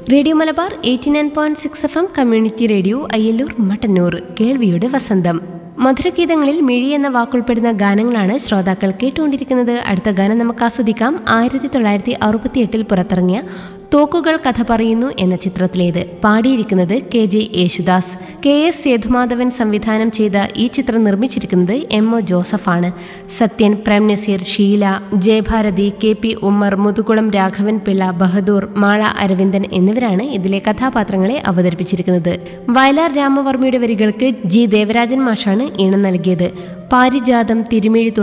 radio Malabar eighty nine point six F M community radio Ayyallur Mattannur കേൾവിയുടെ വസന്തം മധുരഗീതങ്ങളിൽ മിഴി എന്ന വാക്കുൾപ്പെടുന്ന ഗാനങ്ങളാണ് ശ്രോതാക്കൾ കേട്ടുകൊണ്ടിരിക്കുന്നത് അടുത്ത ഗാനം നമുക്ക് ആസ്വദിക്കാം ആയിരത്തി തൊള്ളായിരത്തി അറുപത്തിയെട്ടിൽ പുറത്തിറങ്ങിയ തോക്കുകൾ കഥ പറയുന്നു എന്ന ചിത്രത്തിലേത് പാടിയിരിക്കുന്നത് K J Yesudas K S Sethumadhavan സംവിധാനം ചെയ്ത ഈ ചിത്രം നിർമ്മിച്ചിരിക്കുന്നത് എം ഒ ജോസഫാണ് സത്യൻ പ്രേം നസീർ ഷീല ജയഭാരതി കെ പി ഉമ്മർ മുതുകുളം രാഘവൻ പിള്ള ബഹദൂർ മാള അരവിന്ദൻ എന്നിവരാണ് ഇതിലെ കഥാപാത്രങ്ങളെ അവതരിപ്പിച്ചിരിക്കുന്നത് വയലാർ രാമവർമ്മയുടെ വരികൾക്ക് ജി ദേവരാജൻ മാഷാണ് ഈണം നൽകിയത് പാരിജാതം തിരുമിഴി